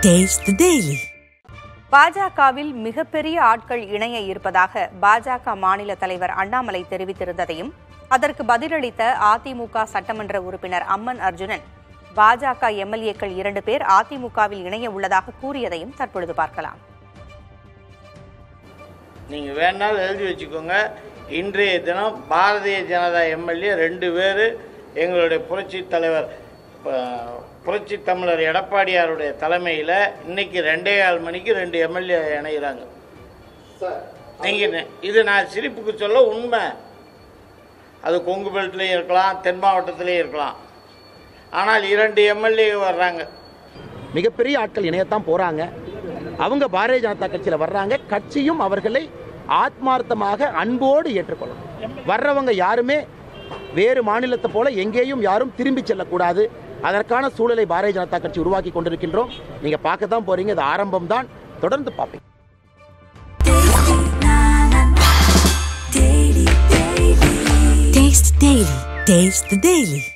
Taste the Daily. பாஜகவில் மிகப்பெரிய ஆட்கள் இணைய இருப்பதாக பாஜக மாநில தலைவர் அண்ணாமலை தெரிவித்திருந்ததையும் அதற்கு பதிலளித்த அதிமுக சட்டமன்ற உறுப்பினர் அம்மன் அர்ஜுனன் பாஜக எம்எல்ஏக்கள் இரண்டு பேர் அதிமுகவில் இணைய உள்ளதாக கூறியதையும் தற்பொழுது பார்க்கலாம் நீங்கள் வேணாலும் எழுதி வச்சுக்கோங்க இன்றைய தினம் பாரதிய ஜனதா எம்எல்ஏ ரெண்டு பேர் எங்களுடைய புரட்சி தலைவர் ப- புரட்சி தமிழர் எடப்பாடியாருடைய தலைமையில் இன்னைக்கு ரெண்டே கால் மணிக்கு ரெண்டு எம்எல்ஏ இணைகிறாங்க நீங்கள் இது நான் சிரிப்புக்கு சொல்ல உண்மை அது கொங்கு பெல்ட்லேயும் இருக்கலாம் தென் மாவட்டத்திலையும் இருக்கலாம் ஆனால் இரண்டு எம்எல்ஏ வர்றாங்க மிகப்பெரிய ஆட்கள் இணையத்தான் போறாங்க அவங்க பாரதிய ஜனதா கட்சியில் வர்றாங்க கட்சியும் அவர்களை ஆத்மார்த்தமாக அன்போடு ஏற்றுக்கொள்ளும் வர்றவங்க யாருமே வேறு மாநிலத்தை போல எங்கேயும் யாரும் திரும்பி செல்லக்கூடாது அதற்கான சூழலை பாரதிய ஜனதா கட்சி உருவாக்கி கொண்டிருக்கின்றோம் நீங்க பார்க்க தான் போறீங்க இது ஆரம்பம் தான் தொடர்ந்து பார்ப்பீங்க Taste the Daily. Taste the Daily.